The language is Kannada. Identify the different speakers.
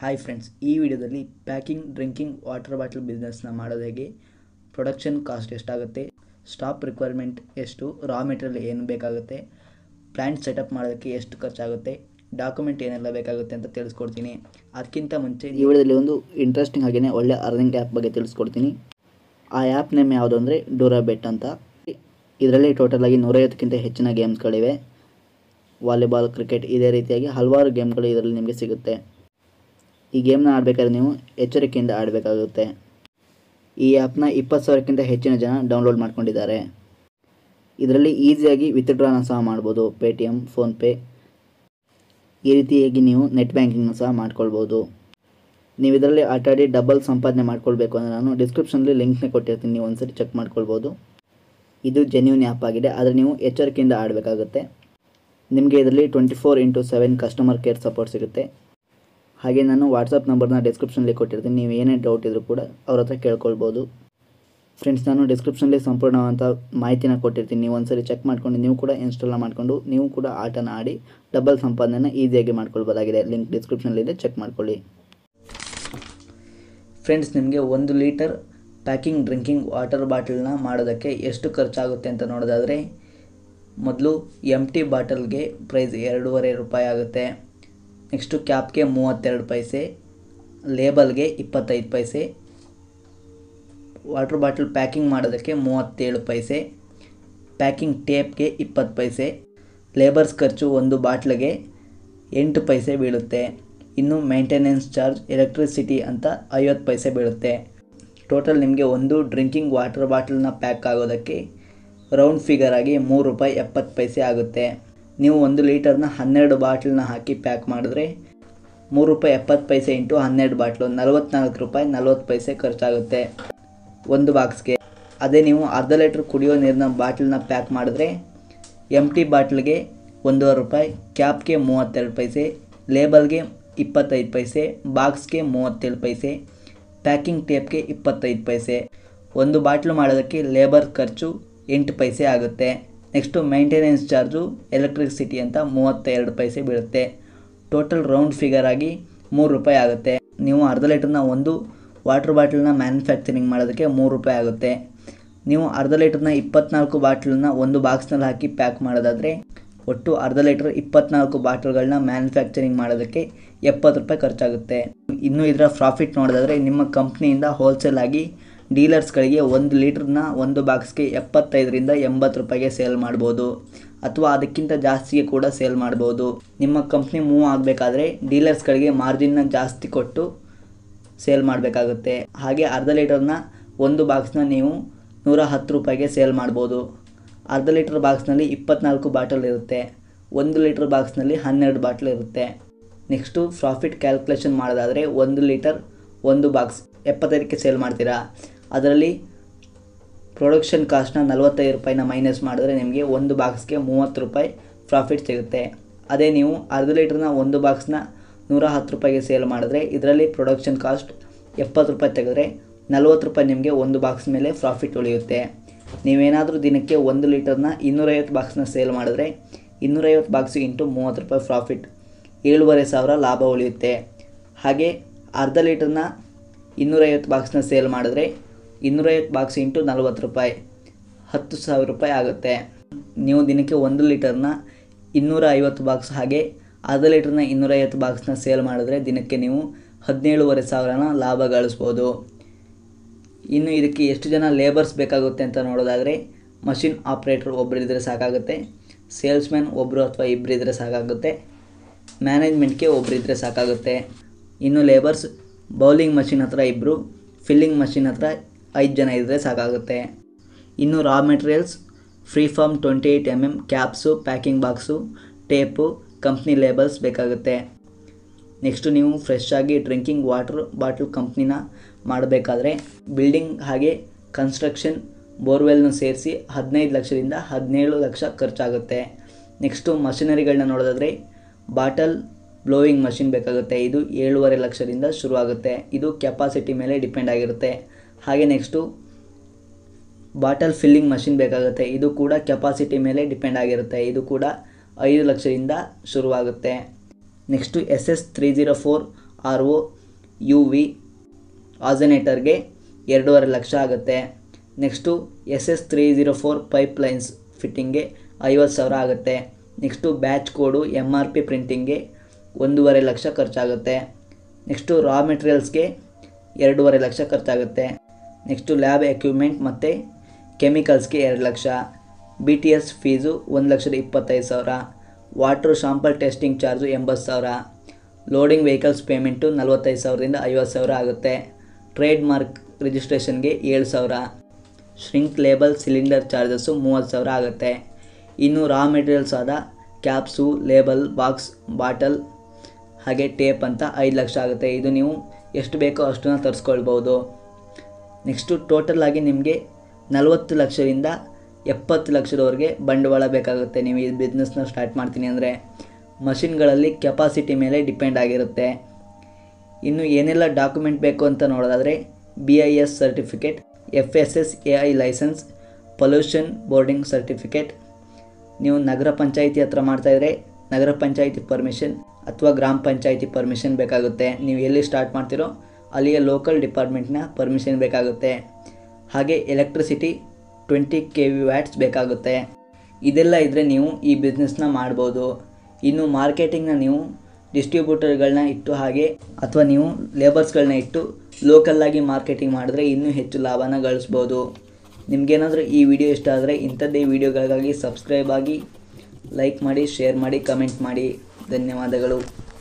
Speaker 1: ಹಾಯ್ ಫ್ರೆಂಡ್ಸ್ ಈ ವಿಡಿಯೋದಲ್ಲಿ ಪ್ಯಾಕಿಂಗ್ ಡ್ರಿಂಕಿಂಗ್ ವಾಟರ್ ಬಾಟಲ್ ಬಿಸ್ನೆಸ್ನ ಮಾಡೋದು ಹೇಗೆ ಪ್ರೊಡಕ್ಷನ್ ಕಾಸ್ಟ್ ಎಷ್ಟಾಗುತ್ತೆ ಸ್ಟಾಪ್ ರಿಕ್ವೈರ್ಮೆಂಟ್ ಎಷ್ಟು ರಾ ಮೆಟೀರಿಯಲ್ ಏನು ಬೇಕಾಗುತ್ತೆ ಪ್ಲ್ಯಾಂಟ್ ಸೆಟಪ್ ಮಾಡೋದಕ್ಕೆ ಎಷ್ಟು ಖರ್ಚಾಗುತ್ತೆ ಡಾಕ್ಯುಮೆಂಟ್ ಏನೆಲ್ಲ ಬೇಕಾಗುತ್ತೆ ಅಂತ ತಿಳಿಸ್ಕೊಡ್ತೀನಿ ಅದಕ್ಕಿಂತ ಮುಂಚೆ ಈ ವಿಡಿಯೋದಲ್ಲಿ ಒಂದು ಇಂಟ್ರೆಸ್ಟಿಂಗ್ ಹಾಗೆಯೇ ಒಳ್ಳೆ ಅರ್ನಿಂಗ್ ಆ್ಯಪ್ ಬಗ್ಗೆ ತಿಳಿಸ್ಕೊಡ್ತೀನಿ ಆ ಆ್ಯಪ್ ನೇಮ್ ಯಾವುದು ಅಂದರೆ ಡೂರಾ ಬೆಟ್ ಅಂತ ಇದರಲ್ಲಿ ಟೋಟಲ್ ಆಗಿ ನೂರೈವತ್ತಕ್ಕಿಂತ ಹೆಚ್ಚಿನ ಗೇಮ್ಸ್ಗಳಿವೆ ವಾಲಿಬಾಲ್ ಕ್ರಿಕೆಟ್ ಇದೇ ರೀತಿಯಾಗಿ ಹಲವಾರು ಗೇಮ್ಗಳು ಇದರಲ್ಲಿ ನಿಮಗೆ ಸಿಗುತ್ತೆ ಈ ಗೇಮ್ನ ಆಡಬೇಕಾದ್ರೆ ನೀವು ಎಚ್ಚರಿಕೆಯಿಂದ ಆಡಬೇಕಾಗುತ್ತೆ ಈ ಆ್ಯಪ್ನ ಇಪ್ಪತ್ತು ಸಾವಿರಕ್ಕಿಂತ ಹೆಚ್ಚಿನ ಜನ ಡೌನ್ಲೋಡ್ ಮಾಡ್ಕೊಂಡಿದ್ದಾರೆ ಇದರಲ್ಲಿ ಈಸಿಯಾಗಿ ವಿತ್ಡ್ರಾನ ಸಹ ಮಾಡ್ಬೋದು ಪೇ ಟಿ ಎಮ್ ಫೋನ್ಪೇ ಈ ರೀತಿಯಾಗಿ ನೀವು ನೆಟ್ ಬ್ಯಾಂಕಿಂಗ್ನ ಸಹ ಮಾಡ್ಕೊಳ್ಬೋದು ನೀವು ಇದರಲ್ಲಿ ಆಟಾಡಿ ಡಬಲ್ ಸಂಪಾದನೆ ಮಾಡ್ಕೊಳ್ಬೇಕು ಅಂದರೆ ನಾನು ಡಿಸ್ಕ್ರಿಪ್ಷನಲ್ಲಿ ಲಿಂಕ್ನ ಕೊಟ್ಟಿರ್ತೀನಿ ನೀವು ಒಂದ್ಸರಿ ಚೆಕ್ ಮಾಡ್ಕೊಳ್ಬೋದು ಇದು ಜೆನ್ಯೂನ್ ಆ್ಯಪ್ ಆಗಿದೆ ಆದರೆ ನೀವು ಎಚ್ಚರಿಕೆಯಿಂದ ಆಡಬೇಕಾಗುತ್ತೆ ನಿಮಗೆ ಇದರಲ್ಲಿ twenty four into seven customer care support ಸಿಗುತ್ತೆ ಹಾಗೆ ನಾನು ವಾಟ್ಸಪ್ ನಂಬರ್ನ ಡಿಸ್ಕ್ರಿಪ್ಷನಲ್ಲಿ ಕೊಟ್ಟಿರ್ತೀನಿ ನೀವು ಏನೇ ಡೌಟ್ ಇದ್ದರೂ ಕೂಡ ಅವ್ರ ಹತ್ರ ಕೇಳ್ಕೊಳ್ಬೋದು ಫ್ರೆಂಡ್ಸ್ ನಾನು ಡಿಸ್ಕ್ರಿಪ್ಷನಲ್ಲಿ ಸಂಪೂರ್ಣವಾದಂಥ ಮಾಹಿತಿನ ಕೊಟ್ಟಿರ್ತೀನಿ ನೀವು ಒಂದ್ಸರಿ ಚೆಕ್ ಮಾಡ್ಕೊಂಡು ನೀವು ಕೂಡ ಇನ್ಸ್ಟಾಲ್ನ ಮಾಡಿಕೊಂಡು ನೀವು ಕೂಡ ಆಟನ ಆಡಿ ಡಬಲ್ ಸಂಪಾದನೆನ ಈಸಿಯಾಗಿ ಮಾಡ್ಕೊಳ್ಬೋದಾಗಿದೆ ಲಿಂಕ್ ಡಿಸ್ಕ್ರಿಪ್ಷನಲ್ಲಿದೆ ಚೆಕ್ ಮಾಡ್ಕೊಳ್ಳಿ ಫ್ರೆಂಡ್ಸ್ ನಿಮಗೆ ಒಂದು ಲೀಟರ್ ಪ್ಯಾಕಿಂಗ್ ಡ್ರಿಂಕಿಂಗ್ ವಾಟರ್ ಬಾಟಲ್ನ ಮಾಡೋದಕ್ಕೆ ಎಷ್ಟು ಖರ್ಚಾಗುತ್ತೆ ಅಂತ ನೋಡೋದಾದರೆ ಮೊದಲು ಎಮ್ ಟಿ ಬಾಟಲ್ಗೆ ಪ್ರೈಸ್ ಎರಡೂವರೆ ರೂಪಾಯಿ ಆಗುತ್ತೆ ನೆಕ್ಸ್ಟು ಕ್ಯಾಪ್ಗೆ ಮೂವತ್ತೆರಡು ಪೈಸೆ ಲೇಬಲ್ಗೆ ಇಪ್ಪತ್ತೈದು ಪೈಸೆ ವಾಟರ್ ಬಾಟಲ್ ಪ್ಯಾಕಿಂಗ್ ಮಾಡೋದಕ್ಕೆ ಮೂವತ್ತೇಳು ಪೈಸೆ ಪ್ಯಾಕಿಂಗ್ ಟೇಪ್ಗೆ ಇಪ್ಪತ್ತು ಪೈಸೆ ಲೇಬರ್ಸ್ ಖರ್ಚು ಒಂದು ಬಾಟ್ಲಿಗೆ ಎಂಟು ಪೈಸೆ ಬೀಳುತ್ತೆ ಇನ್ನು ಮೇಂಟೆನೆನ್ಸ್ ಚಾರ್ಜ್ ಎಲೆಕ್ಟ್ರಿಸಿಟಿ ಅಂತ ಐವತ್ತು ಪೈಸೆ ಬೀಳುತ್ತೆ ಟೋಟಲ್ ನಿಮಗೆ ಒಂದು ಡ್ರಿಂಕಿಂಗ್ ವಾಟರ್ ಬಾಟಲ್ನ ಪ್ಯಾಕ್ ಆಗೋದಕ್ಕೆ ರೌಂಡ್ ಫಿಗರ್ ಆಗಿ ಮೂರು ರೂಪಾಯಿ ಎಪ್ಪತ್ತು ಪೈಸೆ ಆಗುತ್ತೆ ನೀವು ಒಂದು ಲೀಟರ್ನ ಹನ್ನೆರಡು ಬಾಟ್ಲನ್ನ ಹಾಕಿ ಪ್ಯಾಕ್ ಮಾಡಿದ್ರೆ ಮೂರು ರೂಪಾಯಿ ಎಪ್ಪತ್ತು ಪೈಸೆ ಇಂಟು ಹನ್ನೆರಡು ಬಾಟ್ಲು ನಲ್ವತ್ನಾಲ್ಕು ರೂಪಾಯಿ ನಲ್ವತ್ತು ಪೈಸೆ ಖರ್ಚಾಗುತ್ತೆ ಒಂದು ಬಾಕ್ಸ್ಗೆ ಅದೇ ನೀವು ಅರ್ಧ ಲೀಟ್ರ್ ಕುಡಿಯೋ ನೀರಿನ ಬಾಟ್ಲನ್ನ ಪ್ಯಾಕ್ ಮಾಡಿದ್ರೆ ಎಮ್ ಟಿ ಬಾಟ್ಲಿಗೆ ಒಂದೂವರೆ ರೂಪಾಯಿ ಕ್ಯಾಪ್ಗೆ ಮೂವತ್ತೆರಡು ಪೈಸೆ ಲೇಬಲ್ಗೆ ಇಪ್ಪತ್ತೈದು ಪೈಸೆ ಬಾಕ್ಸ್ಗೆ ಮೂವತ್ತೇಳು ಪೈಸೆ ಪ್ಯಾಕಿಂಗ್ ಟೇಪ್ಗೆ ಇಪ್ಪತ್ತೈದು ಪೈಸೆ ಒಂದು ಬಾಟ್ಲು ಮಾಡೋದಕ್ಕೆ ಲೇಬರ್ ಖರ್ಚು ಎಂಟು ಪೈಸೆ ಆಗುತ್ತೆ ನೆಕ್ಸ್ಟು ಮೇಂಟೆನೆನ್ಸ್ ಚಾರ್ಜು ಎಲೆಕ್ಟ್ರಿಸಿಟಿ ಅಂತ ಮೂವತ್ತೆರಡು ಪೈಸೆ ಬೀಳುತ್ತೆ ಟೋಟಲ್ ರೌಂಡ್ ಫಿಗರ್ ಆಗಿ ಮೂರು ರೂಪಾಯಿ ಆಗುತ್ತೆ ನೀವು ಅರ್ಧ ಲೀಟ್ರನ್ನ ಒಂದು ವಾಟರ್ ಬಾಟಲ್ನ ಮ್ಯಾನುಫ್ಯಾಕ್ಚರಿಂಗ್ ಮಾಡೋದಕ್ಕೆ ಮೂರು ರೂಪಾಯಿ ಆಗುತ್ತೆ ನೀವು ಅರ್ಧ ಲೀಟ್ರನ್ನ ಇಪ್ಪತ್ನಾಲ್ಕು ಬಾಟ್ಲನ್ನ ಒಂದು ಬಾಕ್ಸ್ನಲ್ಲಿ ಹಾಕಿ ಪ್ಯಾಕ್ ಮಾಡೋದಾದರೆ ಒಟ್ಟು ಅರ್ಧ ಲೀಟ್ರ್ ಇಪ್ಪತ್ನಾಲ್ಕು ಬಾಟಲ್ಗಳನ್ನ ಮ್ಯಾನುಫ್ಯಾಕ್ಚರಿಂಗ್ ಮಾಡೋದಕ್ಕೆ ಎಪ್ಪತ್ತು ರೂಪಾಯಿ ಖರ್ಚಾಗುತ್ತೆ ಇನ್ನು ಇದರ ಪ್ರಾಫಿಟ್ ನೋಡೋದಾದರೆ ನಿಮ್ಮ ಕಂಪ್ನಿಯಿಂದ ಹೋಲ್ಸೇಲ್ ಆಗಿ ಡೀಲರ್ಸ್ಗಳಿಗೆ ಒಂದು ಲೀಟ್ರನ್ನ ಒಂದು ಬಾಕ್ಸ್ಗೆ ಎಪ್ಪತ್ತೈದರಿಂದ ಎಂಬತ್ತು ರೂಪಾಯಿಗೆ ಸೇಲ್ ಮಾಡ್ಬೋದು ಅಥವಾ ಅದಕ್ಕಿಂತ ಜಾಸ್ತಿಗೆ ಕೂಡ ಸೇಲ್ ಮಾಡ್ಬೋದು ನಿಮ್ಮ ಕಂಪ್ನಿ ಮೂವ್ ಆಗಬೇಕಾದ್ರೆ ಡೀಲರ್ಸ್ಗಳಿಗೆ ಮಾರ್ಜಿನ್ನ ಜಾಸ್ತಿ ಕೊಟ್ಟು ಸೇಲ್ ಮಾಡಬೇಕಾಗುತ್ತೆ ಹಾಗೆ ಅರ್ಧ ಲೀಟರ್ನ ಒಂದು ಬಾಕ್ಸ್ನ ನೀವು ನೂರ ಹತ್ತು ರೂಪಾಯಿಗೆ ಸೇಲ್ ಮಾಡ್ಬೋದು ಅರ್ಧ ಲೀಟ್ರ್ ಬಾಕ್ಸ್ನಲ್ಲಿ ಇಪ್ಪತ್ನಾಲ್ಕು ಬಾಟಲ್ ಇರುತ್ತೆ ಒಂದು ಲೀಟ್ರ್ ಬಾಕ್ಸ್ನಲ್ಲಿ ಹನ್ನೆರಡು ಬಾಟ್ಲ್ ಇರುತ್ತೆ ನೆಕ್ಸ್ಟು ಪ್ರಾಫಿಟ್ ಕ್ಯಾಲ್ಕುಲೇಷನ್ ಮಾಡೋದಾದರೆ ಒಂದು ಲೀಟರ್ ಒಂದು ಬಾಕ್ಸ್ ಎಪ್ಪತ್ತೈದಕ್ಕೆ ಸೇಲ್ ಮಾಡ್ತೀರಾ ಅದರಲ್ಲಿ ಪ್ರೊಡಕ್ಷನ್ ಕಾಸ್ಟ್ನ ನಲವತ್ತೈದು ರೂಪಾಯಿನ ಮೈನಸ್ ಮಾಡಿದ್ರೆ ನಿಮಗೆ ಒಂದು ಬಾಕ್ಸ್ಗೆ ಮೂವತ್ತು ರೂಪಾಯಿ ಪ್ರಾಫಿಟ್ ಸಿಗುತ್ತೆ ಅದೇ ನೀವು ಅರ್ಧ ಲೀಟ್ರ್ನ ಒಂದು ಬಾಕ್ಸ್ನ ನೂರ ಹತ್ತು ರೂಪಾಯಿಗೆ ಸೇಲ್ ಮಾಡಿದ್ರೆ ಇದರಲ್ಲಿ ಪ್ರೊಡಕ್ಷನ್ ಕಾಸ್ಟ್ ಎಪ್ಪತ್ತು ರೂಪಾಯಿ ತೆಗೆದ್ರೆ ನಲ್ವತ್ತು ರೂಪಾಯಿ ನಿಮಗೆ ಒಂದು ಬಾಕ್ಸ್ ಮೇಲೆ ಪ್ರಾಫಿಟ್ ಉಳಿಯುತ್ತೆ ನೀವೇನಾದರೂ ದಿನಕ್ಕೆ ಒಂದು ಲೀಟರ್ನ ಇನ್ನೂರೈವತ್ತು ಬಾಕ್ಸ್ನ ಸೇಲ್ ಮಾಡಿದ್ರೆ ಇನ್ನೂರೈವತ್ತು ಬಾಕ್ಸ್ ಇಂಟು ಮೂವತ್ತು ರೂಪಾಯಿ ಪ್ರಾಫಿಟ್ ಏಳುವರೆ ಸಾವಿರ ಲಾಭ ಉಳಿಯುತ್ತೆ ಹಾಗೆ ಅರ್ಧ ಲೀಟರ್ನ ಇನ್ನೂರೈವತ್ತು ಬಾಕ್ಸ್ನ ಸೇಲ್ ಮಾಡಿದ್ರೆ ಇನ್ನೂರೈವತ್ತು ಬಾಕ್ಸ್ ಇಂಟು ನಲ್ವತ್ತು ರೂಪಾಯಿ ಹತ್ತು ಸಾವಿರ ರೂಪಾಯಿ ಆಗುತ್ತೆ ನೀವು ದಿನಕ್ಕೆ ಒಂದು ಲೀಟರ್ನ ಇನ್ನೂರ ಐವತ್ತು ಬಾಕ್ಸ್ ಹಾಗೆ ಅರ್ಧ ಲೀಟ್ರನ್ನ ಇನ್ನೂರೈವತ್ತು ಬಾಕ್ಸ್ನ ಸೇಲ್ ಮಾಡಿದ್ರೆ ದಿನಕ್ಕೆ ನೀವು ಹದಿನೇಳುವರೆ ಸಾವಿರನ ಲಾಭ ಗಳಿಸ್ಬೋದು ಇನ್ನು ಇದಕ್ಕೆ ಎಷ್ಟು ಜನ ಲೇಬರ್ಸ್ ಬೇಕಾಗುತ್ತೆ ಅಂತ ನೋಡೋದಾದರೆ ಮಷಿನ್ ಆಪ್ರೇಟ್ರ್ ಒಬ್ಬರಿದ್ದರೆ ಸಾಕಾಗುತ್ತೆ ಸೇಲ್ಸ್ಮ್ಯಾನ್ ಒಬ್ಬರು ಅಥವಾ ಇಬ್ಬರಿದ್ದರೆ ಸಾಕಾಗುತ್ತೆ ಮ್ಯಾನೇಜ್ಮೆಂಟ್ಗೆ ಒಬ್ಬರಿದ್ದರೆ ಸಾಕಾಗುತ್ತೆ ಇನ್ನು ಲೇಬರ್ಸ್ ಬೌಲಿಂಗ್ ಮಷಿನ್ ಹತ್ರ ಇಬ್ಬರು ಫಿಲ್ಲಿಂಗ್ ಮಷಿನ್ ಹತ್ರ ಐದು ಜನ ಇದ್ದರೆ ಸಾಕಾಗುತ್ತೆ ಇನ್ನು raw materials preform twenty eight M M caps packing box tape company labels ಬೇಕಾಗುತ್ತೆ ನೆಕ್ಸ್ಟು ನೀವು ಫ್ರೆಶ್ ಆಗಿ ಡ್ರಿಂಕಿಂಗ್ ವಾಟರ್ ಬಾಟಲ್ ಕಂಪ್ನಿನ ಮಾಡಬೇಕಾದ್ರೆ ಬಿಲ್ಡಿಂಗ್ ಹಾಗೆ ಕನ್ಸ್ಟ್ರಕ್ಷನ್ ಬೋರ್ವೆಲ್ನ ಸೇರಿಸಿ ಹದಿನೈದು ಲಕ್ಷದಿಂದ ಹದಿನೇಳು ಲಕ್ಷ ಖರ್ಚಾಗುತ್ತೆ ನೆಕ್ಸ್ಟು ಮಷಿನರಿಗಳನ್ನ ನೋಡೋದಾದರೆ ಬಾಟಲ್ ಬ್ಲೋಯಿಂಗ್ ಮಷಿನ್ ಬೇಕಾಗುತ್ತೆ ಇದು ಏಳುವರೆ ಲಕ್ಷದಿಂದ ಶುರುವಾಗುತ್ತೆ ಇದು ಕೆಪಾಸಿಟಿ ಮೇಲೆ ಡಿಪೆಂಡ್ ಆಗಿರುತ್ತೆ ಹಾಗೆ ನೆಕ್ಸ್ಟು ಬಾಟಲ್ ಫಿಲ್ಲಿಂಗ್ ಮಷಿನ್ ಬೇಕಾಗುತ್ತೆ ಇದು ಕೂಡ ಕೆಪಾಸಿಟಿ ಮೇಲೆ ಡಿಪೆಂಡ್ ಆಗಿರುತ್ತೆ ಇದು ಕೂಡ ಐದು ಲಕ್ಷದಿಂದ ಶುರುವಾಗುತ್ತೆ next S S three zero four R O U V ಆಸನೇಟರ್ಗೆ ಎರಡೂವರೆ ಲಕ್ಷ ಆಗುತ್ತೆ next S S three zero four pipe lines ಫಿಟ್ಟಿಂಗ್ಗೆ ಐವತ್ತು ಸಾವಿರ ಆಗುತ್ತೆ next batch code M R P ಪ್ರಿಂಟಿಂಗ್ಗೆ ಒಂದೂವರೆ ಲಕ್ಷ ಖರ್ಚಾಗುತ್ತೆ ನೆಕ್ಸ್ಟು ರಾ ಮೆಟೀರಿಯಲ್ಸ್ಗೆ ಎರಡೂವರೆ ಲಕ್ಷ ಖರ್ಚಾಗುತ್ತೆ ನೆಕ್ಸ್ಟು ಲ್ಯಾಬ್ ಎಕ್ವಿಪ್ಮೆಂಟ್ ಮತ್ತು ಕೆಮಿಕಲ್ಸ್ಗೆ ಎರಡು lakh B T S fees ಒಂದು ಲಕ್ಷದ ಇಪ್ಪತ್ತೈದು ಸಾವಿರ ವಾಟ್ರು ಶಾಂಪಲ್ ಟೆಸ್ಟಿಂಗ್ ಚಾರ್ಜು ಎಂಬತ್ತು ಸಾವಿರ ಲೋಡಿಂಗ್ ವೆಹಿಕಲ್ಸ್ ಪೇಮೆಂಟು ನಲ್ವತ್ತೈದು ಸಾವಿರದಿಂದ ಐವತ್ತು ಸಾವಿರ ಆಗುತ್ತೆ ಟ್ರೇಡ್ ಮಾರ್ಕ್ ರಿಜಿಸ್ಟ್ರೇಷನ್ಗೆ ಏಳು ಸಾವಿರ ಶ್ರಿಂಕ್ ಲೇಬಲ್ ಸಿಲಿಂಡರ್ ಚಾರ್ಜಸ್ಸು ಮೂವತ್ತು ಸಾವಿರ ಆಗುತ್ತೆ ಇನ್ನು ರಾ ಮೆಟೀರಿಯಲ್ಸ್ ಆದ ಕ್ಯಾಪ್ಸು ಲೇಬಲ್ ಬಾಕ್ಸ್ ಬಾಟಲ್ ಹಾಗೆ ಟೇಪ್ ಅಂತ ಐದು ಲಕ್ಷ ಆಗುತ್ತೆ ಇದು ನೀವು ಎಷ್ಟು ಬೇಕೋ ಅಷ್ಟನ್ನು ತರಿಸ್ಕೊಳ್ಬೋದು ನೆಕ್ಸ್ಟು ಟೋಟಲ್ ಆಗಿ ನಿಮಗೆ ನಲವತ್ತು ಲಕ್ಷದಿಂದ ಎಪ್ಪತ್ತು ಲಕ್ಷದವರೆಗೆ ಬಂಡವಾಳ ಬೇಕಾಗುತ್ತೆ ನೀವು ಈ ಬಿಸ್ನೆಸ್ನ ಸ್ಟಾರ್ಟ್ ಮಾಡ್ತೀನಿ ಅಂದರೆ ಮಷಿನ್ಗಳಲ್ಲಿ ಕೆಪಾಸಿಟಿ ಮೇಲೆ ಡಿಪೆಂಡ್ ಆಗಿರುತ್ತೆ ಇನ್ನು ಏನೆಲ್ಲ ಡಾಕ್ಯುಮೆಂಟ್ ಬೇಕು ಅಂತ ನೋಡೋದಾದರೆ B I S certificate F S S A I licence pollution boarding certificate ನೀವು ನಗರ ಪಂಚಾಯಿತಿ ಹತ್ರ ಮಾಡ್ತಾಯಿದ್ರೆ ನಗರ ಪಂಚಾಯಿತಿ ಪರ್ಮಿಷನ್ ಅಥವಾ ಗ್ರಾಮ ಪಂಚಾಯಿತಿ ಪರ್ಮಿಷನ್ ಬೇಕಾಗುತ್ತೆ ನೀವು ಎಲ್ಲಿ ಸ್ಟಾರ್ಟ್ ಮಾಡ್ತೀರೋ ಅಲ್ಲಿಯ ಲೋಕಲ್ ಡಿಪಾರ್ಟ್ಮೆಂಟ್ನ ಪರ್ಮಿಷನ್ ಬೇಕಾಗುತ್ತೆ ಹಾಗೆ electricity twenty K V watts ಬೇಕಾಗುತ್ತೆ ಇದೆಲ್ಲ ಇದ್ದರೆ ನೀವು ಈ ಬಿಸ್ನೆಸ್ನ ಮಾಡ್ಬೋದು ಇನ್ನು ಮಾರ್ಕೆಟಿಂಗ್ನ ನೀವು ಡಿಸ್ಟ್ರಿಬ್ಯೂಟರ್ಗಳನ್ನ ಇಟ್ಟು ಹಾಗೆ ಅಥವಾ ನೀವು ಲೇಬರ್ಸ್ಗಳನ್ನ ಇಟ್ಟು ಲೋಕಲ್ಲಾಗಿ ಮಾರ್ಕೆಟಿಂಗ್ ಮಾಡಿದ್ರೆ ಇನ್ನೂ ಹೆಚ್ಚು ಲಾಭನ ಗಳಿಸ್ಬೋದು ನಿಮಗೇನಾದರೂ ಈ ವಿಡಿಯೋ ಇಷ್ಟ ಆದರೆ ಇಂಥದ್ದೇ ವಿಡಿಯೋಗಳಿಗಾಗಿ ಸಬ್ಸ್ಕ್ರೈಬ್ ಆಗಿ ಲೈಕ್ ಮಾಡಿ ಶೇರ್ ಮಾಡಿ ಕಮೆಂಟ್ ಮಾಡಿ ಧನ್ಯವಾದಗಳು